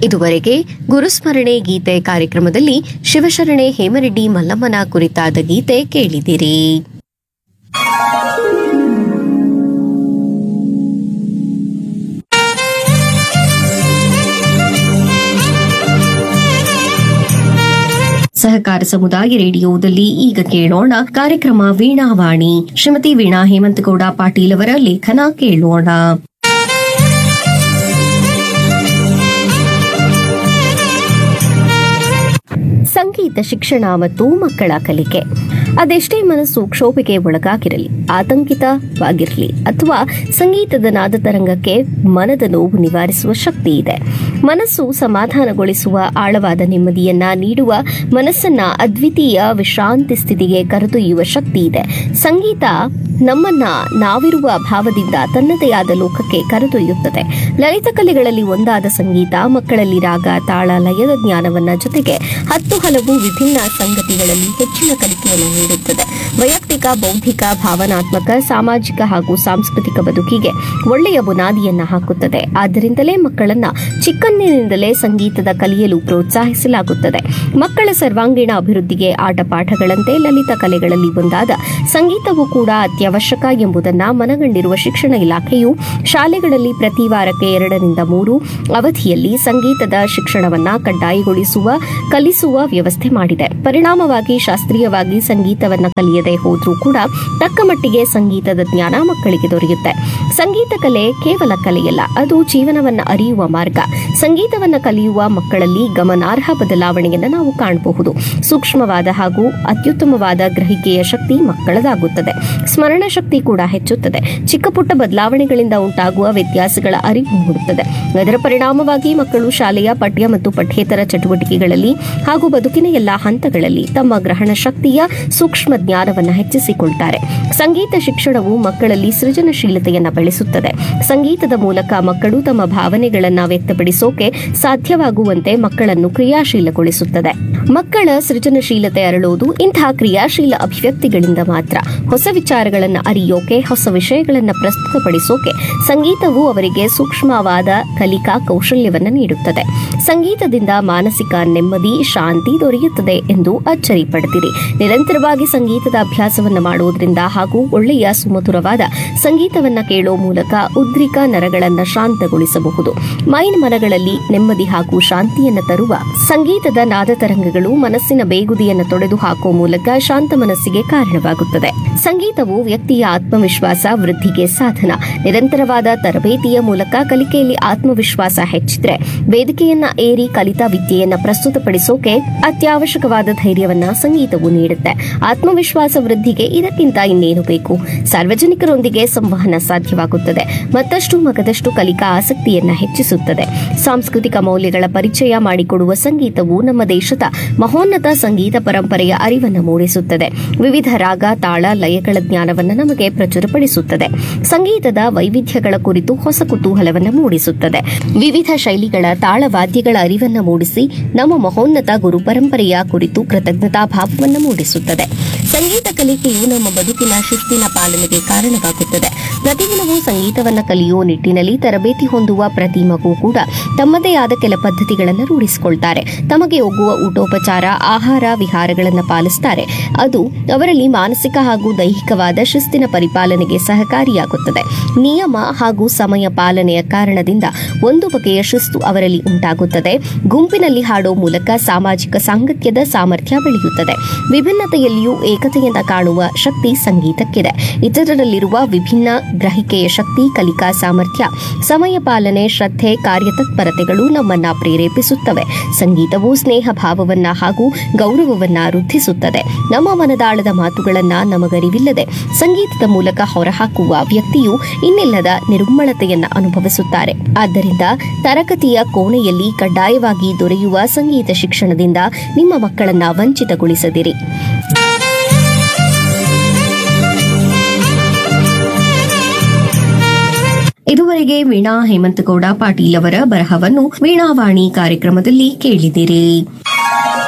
ಇದುವರೆಗೆ ಗುರುಸ್ಮರಣೆ ಗೀತೆ ಕಾರ್ಯಕ್ರಮದಲ್ಲಿ ಶಿವಶರಣೆ ಹೇಮರೆಡ್ಡಿ ಮಲ್ಲಮ್ಮನ ಕುರಿತಾದ ಗೀತೆ ಕೇಳಿದಿರಿ ಸಹಕಾರ ಸಮುದಾಯ ರೇಡಿಯೋದಲ್ಲಿ ಈಗ ಕೇಳೋಣ ಕಾರ್ಯಕ್ರಮ ವೀಣಾವಾಣಿ ಶ್ರೀಮತಿ ವೀಣಾ ಹೇಮಂತಗೌಡ ಪಾಟೀಲ್ ಅವರ ಲೇಖನ ಕೇಳೋಣ ಸಂಗೀತ ಶಿಕ್ಷಣ ಮತ್ತು ಮಕ್ಕಳ ಕಲಿಕೆ ಅದೆಷ್ಟೇ ಮನಸ್ಸು ಕ್ಷೋಭೆಗೆ ಒಳಗಾಗಿರಲಿ ಆತಂಕಿತವಾಗಿರಲಿ ಅಥವಾ ಸಂಗೀತದ ನಾದ ತರಂಗಕ್ಕೆ ಮನದ ನೋವು ನಿವಾರಿಸುವ ಶಕ್ತಿ ಇದೆ ಮನಸ್ಸು ಸಮಾಧಾನಗೊಳಿಸುವ ಆಳವಾದ ನೆಮ್ಮದಿಯನ್ನ ನೀಡುವ ಮನಸ್ಸನ್ನ ಅದ್ವಿತೀಯ ವಿಶ್ರಾಂತಿ ಸ್ಥಿತಿಗೆ ಕರೆದೊಯ್ಯುವ ಶಕ್ತಿ ಇದೆ ಸಂಗೀತ ನಮ್ಮನ್ನ ನಾವಿರುವ ಭಾವದಿಂದ ತನ್ನದೇ ಆದ ಲೋಕಕ್ಕೆ ಕರೆದೊಯ್ಯುತ್ತದೆ ಲಲಿತ ಕಲೆಗಳಲ್ಲಿ ಒಂದಾದ ಸಂಗೀತ ಮಕ್ಕಳಲ್ಲಿ ರಾಗ ತಾಳ ಲಯದ ಜ್ಞಾನವನ್ನ ಜೊತೆಗೆ ಹತ್ತು ಹಲವು ವಿಭಿನ್ನ ಸಂಗತಿಗಳಲ್ಲಿ ಹೆಚ್ಚಿನ ಕಲಿಕೆಯನ್ನು ನೀಡುತ್ತದೆ ವೈಯಕ್ತಿಕ ಬೌದ್ಧಿಕ ಭಾವನಾತ್ಮಕ ಸಾಮಾಜಿಕ ಹಾಗೂ ಸಾಂಸ್ಕೃತಿಕ ಬದುಕಿಗೆ ಒಳ್ಳೆಯ ಬುನಾದಿಯನ್ನ ಹಾಕುತ್ತದೆ ಆದ್ದರಿಂದಲೇ ಮಕ್ಕಳನ್ನ ಚಿಕ್ಕಂದಿನಿಂದಲೇ ಸಂಗೀತದ ಕಲಿಯಲು ಪ್ರೋತ್ಸಾಹಿಸಲಾಗುತ್ತದೆ ಮಕ್ಕಳ ಸರ್ವಾಂಗೀಣ ಅಭಿವೃದ್ಧಿಗೆ ಆಟಪಾಠಗಳಂತೆ ಲಲಿತ ಕಲೆಗಳಲ್ಲಿ ಒಂದಾದ ಸಂಗೀತವೂ ಕೂಡ ಅತ್ಯವಶ್ಯಕ ಎಂಬುದನ್ನ ಮನಗಂಡಿರುವ ಶಿಕ್ಷಣ ಇಲಾಖೆಯು ಶಾಲೆಗಳಲ್ಲಿ ಪ್ರತಿ ವಾರಕ್ಕೆ ಎರಡರಿಂದ ಮೂರು ಅವಧಿಯಲ್ಲಿ ಸಂಗೀತದ ಶಿಕ್ಷಣವನ್ನ ಕಡ್ಡಾಯಗೊಳಿಸುವ ಕಲಿಸುವ ವ್ಯವಸ್ಥೆ ಮಾಡಿದೆ ಪರಿಣಾಮವಾಗಿ ಶಾಸ್ತ್ರೀಯವಾಗಿ ಸಂಗೀತವನ್ನ ಕಲಿಯದೆ ಹೋದ್ರೂ ಕೂಡ ತಕ್ಕ ಮಟ್ಟಿಗೆ ಸಂಗೀತದ ಜ್ಞಾನ ಮಕ್ಕಳಿಗೆ ದೊರೆಯುತ್ತೆ ಸಂಗೀತ ಕಲೆ ಕೇವಲ ಕಲೆಯಲ್ಲ ಅದು ಜೀವನವನ್ನ ಅರಿಯುವ ಮಾರ್ಗ ಸಂಗೀತವನ್ನ ಕಲಿಯುವ ಮಕ್ಕಳಲ್ಲಿ ಗಮನಾರ್ಹ ಬದಲಾವಣೆಯನ್ನು ನಾವು ಕಾಣಬಹುದು ಸೂಕ್ಷ್ಮವಾದ ಹಾಗೂ ಅತ್ಯುತ್ತಮವಾದ ಗ್ರಹಿಕೆಯ ಶಕ್ತಿ ಮಕ್ಕಳದಾಗುತ್ತದೆ ಸ್ಮರಣ ಶಕ್ತಿ ಕೂಡ ಹೆಚ್ಚುತ್ತದೆ ಚಿಕ್ಕ ಪುಟ್ಟ ಬದಲಾವಣೆಗಳಿಂದ ಉಂಟಾಗುವ ವ್ಯತ್ಯಾಸಗಳ ಅರಿವು ಮೂಡುತ್ತದೆ ಅದರ ಪರಿಣಾಮವಾಗಿ ಮಕ್ಕಳು ಶಾಲೆಯ ಪಠ್ಯ ಮತ್ತು ಪಠ್ಯೇತರ ಚಟುವಟಿಕೆಗಳಲ್ಲಿ ಹಾಗೂ ಬದುಕಿನ ಎಲ್ಲಾ ಹಂತಗಳಲ್ಲಿ ತಮ್ಮ ಗ್ರಹಣ ಶಕ್ತಿಯ ಸೂಕ್ಷ್ಮ ಜ್ಞಾನವನ್ನ ಹೆಚ್ಚಿಸಿಕೊಳ್ತಾರೆ ಸಂಗೀತ ಶಿಕ್ಷಣವು ಮಕ್ಕಳಲ್ಲಿ ಸೃಜನಶೀಲತೆಯನ್ನ ಬೆಳೆಸುತ್ತದೆ ಸಂಗೀತದ ಮೂಲಕ ಮಕ್ಕಳು ತಮ್ಮ ಭಾವನೆಗಳನ್ನ ವ್ಯಕ್ತಪಡಿಸೋಕೆ ಸಾಧ್ಯವಾಗುವಂತೆ ಮಕ್ಕಳನ್ನು ಕ್ರಿಯಾಶೀಲಗೊಳಿಸುತ್ತದೆ ಮಕ್ಕಳ ಸೃಜನಶೀಲತೆ ಅರಳೋದು ಇಂತಹ ಕ್ರಿಯಾಶೀಲ ಅಭಿವ್ಯಕ್ತಿಗಳಿಂದ ಮಾತ್ರ ಹೊಸ ವಿಚಾರಗಳನ್ನ ಅರಿಯೋಕೆ ಹೊಸ ವಿಷಯಗಳನ್ನ ಪ್ರಸ್ತುತಪಡಿಸೋಕೆ ಸಂಗೀತವು ಅವರಿಗೆ ಸೂಕ್ಷ್ಮವಾದ ಕಲಿಕಾ ಕೌಶಲ್ಯವನ್ನ ನೀಡುತ್ತದೆ ಸಂಗೀತದಿಂದ ಮಾನಸಿಕ ನೆಮ್ಮದಿ ಶಾಂತಿ ದೊರೆಯುತ್ತದೆ ಎಂದು ಅಚ್ಚರಿ ಪಡೆದಿರಿ ನಿರಂತರವಾಗಿ ಸಂಗೀತದ ಅಭ್ಯಾಸವನ್ನ ಮಾಡುವುದರಿಂದ ಹಾಗೂ ಒಳ್ಳೆಯ ಸುಮಧುರವಾದ ಸಂಗೀತವನ್ನ ಕೇಳೋ ಮೂಲಕ ಉದ್ರಿಕ ನರಗಳನ್ನ ಶಾಂತಗೊಳಿಸಬಹುದು ಮೈನ್ ಮನಗಳಲ್ಲಿ ನೆಮ್ಮದಿ ಹಾಗೂ ಶಾಂತಿಯನ್ನ ತರುವ ಸಂಗೀತದ ನಾದ ತರಂಗಗಳು ಮನಸ್ಸಿನ ಬೇಗುದಿಯನ್ನು ತೊಡೆದು ಹಾಕುವ ಮೂಲಕ ಶಾಂತ ಮನಸ್ಸಿಗೆ ಕಾರಣವಾಗುತ್ತದೆ ಸಂಗೀತವು ವ್ಯಕ್ತಿಯ ಆತ್ಮವಿಶ್ವಾಸ ವೃದ್ಧಿಗೆ ಸಾಧನ ನಿರಂತರವಾದ ತರಬೇತಿಯ ಮೂಲಕ ಕಲಿಕೆಯಲ್ಲಿ ಆತ್ಮವಿಶ್ವಾಸ ಹೆಚ್ಚಿದ್ರೆ ವೇದಿಕೆಯನ್ನ ಏರಿ ಕಲಿತ ವಿದ್ಯೆಯನ್ನ ಪ್ರಸ್ತುತಪಡಿಸೋಕೆ ಅತ್ಯವಶ್ಯಕವಾದ ಧೈರ್ಯವನ್ನ ಸಂಗೀತವು ನೀಡುತ್ತೆ ಆತ್ಮವಿಶ್ವಾಸ ವೃದ್ಧಿಗೆ ಇದಕ್ಕಿಂತ ಇನ್ನೇನು ಬೇಕು ಸಾರ್ವಜನಿಕರೊಂದಿಗೆ ಸಂವಹನ ಸಾಧ್ಯವಾಗುತ್ತದೆ ಮತ್ತಷ್ಟು ಮಗದಷ್ಟು ಕಲಿಕಾ ಆಸಕ್ತಿಯನ್ನ ಹೆಚ್ಚಿಸುತ್ತದೆ ಸಾಂಸ್ಕೃತಿಕ ಮೌಲ್ಯಗಳ ಪರಿಚಯ ಮಾಡಿಕೊಡುವ ಸಂಗೀತವು ನಮ್ಮ ದೇಶದ ಮಹೋನ್ನತ ಸಂಗೀತ ಪರಂಪರೆಯ ಅರಿವನ್ನು ಮೂಡಿಸುತ್ತದೆ ವಿವಿಧ ರಾಗ ತಾಳ ಲಯಗಳ ಜ್ಞಾನವನ್ನು ನಮಗೆ ಪ್ರಚುರಪಡಿಸುತ್ತದೆ ಸಂಗೀತದ ವೈವಿಧ್ಯಗಳ ಕುರಿತು ಹೊಸ ಕುತೂಹಲವನ್ನು ಮೂಡಿಸುತ್ತದೆ ವಿವಿಧ ಶೈಲಿಗಳ ತಾಳವಾದ್ಯಗಳ ಅರಿವನ್ನು ಮೂಡಿಸಿ ನಮ್ಮ ಮಹೋನ್ನತ ಗುರು ಪರಂಪರೆಯ ಕುರಿತು ಕೃತಜ್ಞತಾ ಭಾವವನ್ನು ಮೂಡಿಸುತ್ತದೆ ಸಂಗೀತ ಕಲಿಕೆಯು ನಮ್ಮ ಬದುಕಿನ ಶಿಸ್ತಿನ ಪಾಲನೆಗೆ ಕಾರಣವಾಗುತ್ತದೆ ಪ್ರತಿದಿನವೂ ಸಂಗೀತವನ್ನ ಕಲಿಯುವ ನಿಟ್ಟಿನಲ್ಲಿ ತರಬೇತಿ ಹೊಂದುವ ಪ್ರತಿ ಮಗು ಕೂಡ ತಮ್ಮದೇ ಆದ ಕೆಲ ಪದ್ಧತಿಗಳನ್ನು ರೂಢಿಸಿಕೊಳ್ತಾರೆ ತಮಗೆ ಒಗ್ಗುವ ಊಟೋಪಚಾರ ಆಹಾರ ವಿಹಾರಗಳನ್ನು ಪಾಲಿಸುತ್ತಾರೆ ಅದು ಅವರಲ್ಲಿ ಮಾನಸಿಕ ಹಾಗೂ ದೈಹಿಕವಾದ ಶಿಸ್ತಿನ ಪರಿಪಾಲನೆಗೆ ಸಹಕಾರಿಯಾಗುತ್ತದೆ ನಿಯಮ ಹಾಗೂ ಸಮಯ ಪಾಲನೆಯ ಕಾರಣದಿಂದ ಒಂದು ಬಗೆಯ ಶಿಸ್ತು ಅವರಲ್ಲಿ ಉಂಟಾಗುತ್ತದೆ ಗುಂಪಿನಲ್ಲಿ ಹಾಡೋ ಮೂಲಕ ಸಾಮಾಜಿಕ ಸಾಂಗತ್ಯದ ಸಾಮರ್ಥ್ಯ ಬೆಳೆಯುತ್ತದೆ ವಿಭಿನ್ನತೆಯಲ್ಲಿಯೂ ಏಕತೆಯನ್ನ ಕಾಣುವ ಶಕ್ತಿ ಸಂಗೀತಕ್ಕಿದೆ ಇತರರಲ್ಲಿರುವ ವಿಭಿನ್ನ ಗ್ರಹಿಕೆಯ ಶಕ್ತಿ ಕಲಿಕಾ ಸಾಮರ್ಥ್ಯ ಸಮಯ ಪಾಲನೆ ಶ್ರದ್ಧೆ ಕಾರ್ಯತತ್ಪರತೆಗಳು ನಮ್ಮನ್ನ ಪ್ರೇರೇಪಿಸುತ್ತವೆ ಸಂಗೀತವು ಸ್ನೇಹ ಭಾವವನ್ನ ಹಾಗೂ ಗೌರವವನ್ನ ವೃದ್ಧಿಸುತ್ತದೆ ನಮ್ಮ ಮನದಾಳದ ಮಾತುಗಳನ್ನ ನಮಗರಿವಿಲ್ಲದೆ ಸಂಗೀತದ ಮೂಲಕ ಹೊರಹಾಕುವ ವ್ಯಕ್ತಿಯು ಇನ್ನಿಲ್ಲದ ನಿರ್ಮಳತೆಯನ್ನ ಅನುಭವಿಸುತ್ತಾರೆ ಆದ್ದರಿಂದ ತರಗತಿಯ ಕೋಣೆಯಲ್ಲಿ ಕಡ್ಡಾಯವಾಗಿ ದೊರೆಯುವ ಸಂಗೀತ ಶಿಕ್ಷಣದಿಂದ ನಿಮ್ಮ ಮಕ್ಕಳನ್ನ ವಂಚಿತಗೊಳಿಸದಿರಿ ಇದುವರೆಗೆ ವೀಣಾ ಹೇಮಂತಗೌಡ ಪಾಟೀಲ್ ಅವರ ಬರಹವನ್ನು ವೀಣಾವಾಣಿ ಕಾರ್ಯಕ್ರಮದಲ್ಲಿ ಕೇಳಿದಿರಿ